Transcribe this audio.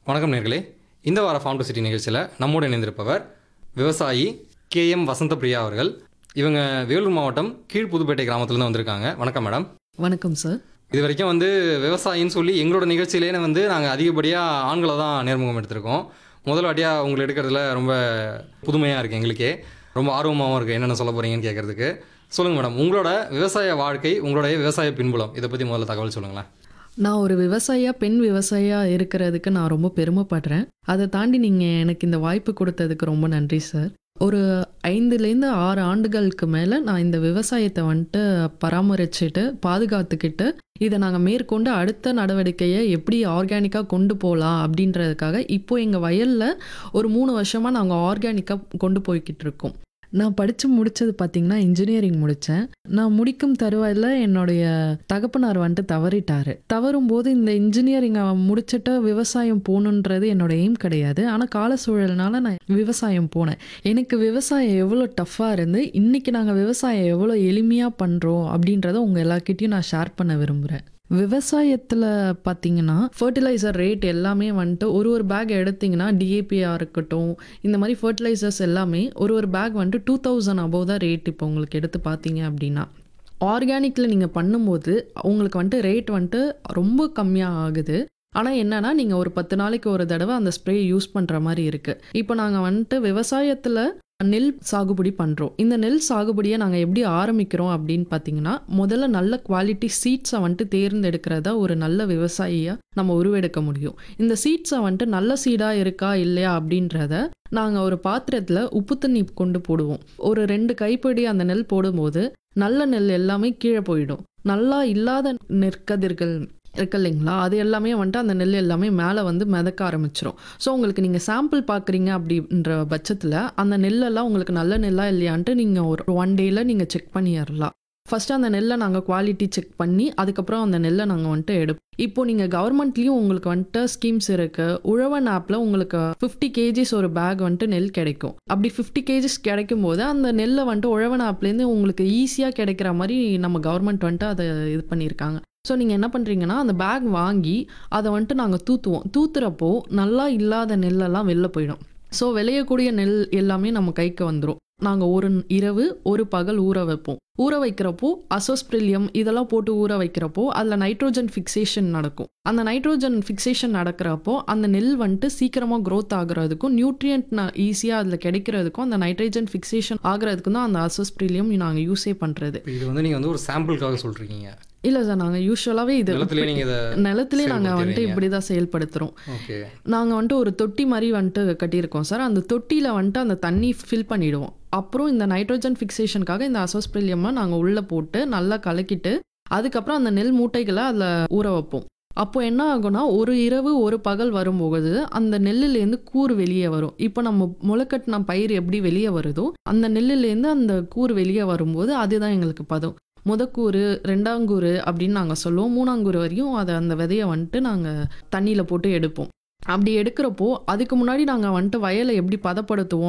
வணக்கம் நேர்களே இந்த வார ஃபார்ம் டு சிட்டி நிகழ்ச்சியில் நம்மோடு இணைந்திருப்பவர் விவசாயி கே எம் வசந்தபிரியா அவர்கள் இவங்க வேலூர் மாவட்டம் கீழ்புதுப்பேட்டை கிராமத்துலேருந்து வந்திருக்காங்க வணக்கம் மேடம் வணக்கம் சார் இது வரைக்கும் வந்து விவசாயின்னு சொல்லி எங்களோட நிகழ்ச்சியிலே வந்து நாங்கள் அதிகப்படியாக ஆண்களை தான் நேர்முகம் எடுத்திருக்கோம் முதல் வாட்டியாக உங்களை எடுக்கிறதுல ரொம்ப புதுமையாக இருக்குது எங்களுக்கே ரொம்ப ஆர்வமாகவும் இருக்குது என்னென்ன சொல்ல போகிறீங்கன்னு கேட்குறதுக்கு சொல்லுங்கள் மேடம் உங்களோட விவசாய வாழ்க்கை உங்களுடைய விவசாய பின்புலம் இதை பற்றி முதல்ல தகவல் சொல்லுங்களேன் நான் ஒரு விவசாயியா பெண் விவசாயியா இருக்கிறதுக்கு நான் ரொம்ப பெருமைப்படுறேன் அதை தாண்டி நீங்கள் எனக்கு இந்த வாய்ப்பு கொடுத்ததுக்கு ரொம்ப நன்றி சார் ஒரு ஐந்துலேருந்து ஆறு ஆண்டுகளுக்கு மேலே நான் இந்த விவசாயத்தை வந்துட்டு பராமரிச்சுட்டு பாதுகாத்துக்கிட்டு இதை நாங்கள் மேற்கொண்டு அடுத்த நடவடிக்கையை எப்படி ஆர்கானிக்காக கொண்டு போகலாம் அப்படின்றதுக்காக இப்போ எங்கள் வயலில் ஒரு மூணு வருஷமாக நாங்கள் ஆர்கானிக்காக கொண்டு போய்கிட்டு இருக்கோம் நான் படித்து முடித்தது பார்த்தீங்கன்னா இன்ஜினியரிங் முடித்தேன் நான் முடிக்கும் தருவாயில் என்னுடைய தகப்பனார் வந்துட்டு தவறிட்டாரு தவறும் போது இந்த இன்ஜினியரிங்கை முடிச்சுட்டு விவசாயம் போகணுன்றது என்னோட எய்ம் கிடையாது ஆனால் கால சூழல்னால நான் விவசாயம் போனேன் எனக்கு விவசாயம் எவ்வளோ டஃப்பாக இருந்து இன்றைக்கி நாங்கள் விவசாயம் எவ்வளோ எளிமையாக பண்ணுறோம் அப்படின்றத உங்கள் எல்லார்கிட்டயும் நான் ஷேர் பண்ண விரும்புகிறேன் விவசாயத்தில் பார்த்தீங்கன்னா ஃபர்டிலைசர் ரேட் எல்லாமே வந்துட்டு ஒரு ஒரு பேக் எடுத்திங்கன்னா டிஏபியாக இருக்கட்டும் இந்த மாதிரி ஃபர்டிலைசர்ஸ் எல்லாமே ஒரு ஒரு பேக் வந்துட்டு டூ தௌசண்ட் அபவ் தான் ரேட் இப்போ உங்களுக்கு எடுத்து பார்த்தீங்க அப்படின்னா ஆர்கானிக்கில் நீங்கள் பண்ணும்போது உங்களுக்கு வந்துட்டு ரேட் வந்துட்டு ரொம்ப கம்மியாக ஆகுது ஆனால் என்னன்னா நீங்கள் ஒரு பத்து நாளைக்கு ஒரு தடவை அந்த ஸ்ப்ரே யூஸ் பண்ணுற மாதிரி இருக்குது இப்போ நாங்கள் வந்துட்டு விவசாயத்தில் நெல் சாகுபடி பண்ணுறோம் இந்த நெல் சாகுபடியை நாங்கள் எப்படி ஆரம்பிக்கிறோம் அப்படின்னு பார்த்தீங்கன்னா முதல்ல நல்ல குவாலிட்டி சீட்ஸை வந்துட்டு தேர்ந்தெடுக்கிறதா ஒரு நல்ல விவசாயியாக நம்ம உருவெடுக்க முடியும் இந்த சீட்ஸை வந்துட்டு நல்ல சீடாக இருக்கா இல்லையா அப்படின்றத நாங்கள் ஒரு பாத்திரத்தில் உப்பு தண்ணி கொண்டு போடுவோம் ஒரு ரெண்டு கைப்பிடி அந்த நெல் போடும்போது நல்ல நெல் எல்லாமே கீழே போயிடும் நல்லா இல்லாத நெற்கதிர்கள் இருக்கு இல்லைங்களா அது எல்லாமே வந்துட்டு அந்த நெல் எல்லாமே மேலே வந்து மிதக்க ஆரம்பிச்சிரும் ஸோ உங்களுக்கு நீங்கள் சாம்பிள் பார்க்குறீங்க அப்படின்ற பட்சத்தில் அந்த நெல்லெல்லாம் உங்களுக்கு நல்ல நெல்லா இல்லையான்ட்டு நீங்கள் ஒரு ஒன் டேயில் நீங்கள் செக் பண்ணிடலாம் ஃபஸ்ட்டு அந்த நெல்லை நாங்கள் குவாலிட்டி செக் பண்ணி அதுக்கப்புறம் அந்த நெல்லை நாங்கள் வந்துட்டு எடுப்போம் இப்போ நீங்கள் கவர்மெண்ட்லேயும் உங்களுக்கு வந்துட்டு ஸ்கீம்ஸ் இருக்குது உழவன் ஆப்பில் உங்களுக்கு ஃபிஃப்டி கேஜிஸ் ஒரு பேக் வந்துட்டு நெல் கிடைக்கும் அப்படி ஃபிஃப்டி கேஜிஸ் கிடைக்கும் போது அந்த நெல்லை வந்துட்டு உழவன் ஆப்லேருந்து உங்களுக்கு ஈஸியாக கிடைக்கிற மாதிரி நம்ம கவர்மெண்ட் வந்துட்டு அதை இது பண்ணியிருக்காங்க ஸோ நீங்கள் என்ன பண்ணுறீங்கன்னா அந்த பேக் வாங்கி அதை வந்துட்டு நாங்கள் தூத்துவோம் தூத்துறப்போ நல்லா இல்லாத நெல்லெல்லாம் வெளில போயிடும் ஸோ விளையக்கூடிய நெல் எல்லாமே நம்ம கைக்கு வந்துடும் நாங்கள் ஒரு இரவு ஒரு பகல் ஊற வைப்போம் ஊற வைக்கிறப்போ அசோஸ்பிரிலியம் இதெல்லாம் போட்டு ஊற வைக்கிறப்போ அதில் நைட்ரோஜன் ஃபிக்சேஷன் நடக்கும் அந்த நைட்ரோஜன் ஃபிக்சேஷன் நடக்கிறப்போ அந்த நெல் வந்துட்டு சீக்கிரமாக க்ரோத் ஆகுறதுக்கும் நியூட்ரியன்ட் ஈஸியாக அதில் கிடைக்கிறதுக்கும் அந்த நைட்ரோஜன் ஃபிக்சேஷன் ஆகுறதுக்கும் தான் அந்த அசோஸ்பிரிலியம் நாங்கள் யூஸே பண்ணுறது இப்போ இது வந்து நீங்கள் வந்து ஒரு சாம்பிளுக்காக சொல்கிறீங்க இல்லை சார் நாங்கள் யூஸ்வலாகவே இது நிலத்திலே நீங்கள் இதை நிலத்திலே நாங்கள் வந்துட்டு செயல்படுத்துறீங்க. இப்படி தான் செயல்படுத்துகிறோம் ஓகே நாங்கள் வந்துட்டு ஒரு தொட்டி மாதிரி வந்துட்டு கட்டியிருக்கோம் சார் அந்த தொட்டியில் வந்துட்டு அந்த தண்ணி ஃபில் பண்ணிவிடுவோம் அப்புறம் இந்த நைட்ரோஜன் ஃபிக்சேஷனுக்காக இந்த அசோஸ்பிரிலியமாக நாங்கள் உள்ளே போட்டு நல்லா கலக்கிட்டு அதுக்கப்புறம் அந்த நெல் மூட்டைகளை அதில் ஊற வைப்போம் அப்போ என்ன ஆகும்னா ஒரு இரவு ஒரு பகல் வரும்போது அந்த நெல்லுலேருந்து கூறு வெளியே வரும் இப்போ நம்ம முளைக்கட்டின பயிர் எப்படி வெளியே வருதோ அந்த நெல்லுலேருந்து அந்த கூறு வெளியே வரும்போது அதுதான் எங்களுக்கு பதம் முதக்கூறு ரெண்டாங்கூறு அப்படின்னு நாங்கள் சொல்லுவோம் மூணாங்கூறு வரையும் அதை அந்த விதையை வந்துட்டு நாங்கள் தண்ணியில் போட்டு எடுப்போம் அப்படி எடுக்கிறப்போ அதுக்கு முன்னாடி நாங்கள் வந்துட்டு வயலை எப்படி பதப்படுத்துவோம்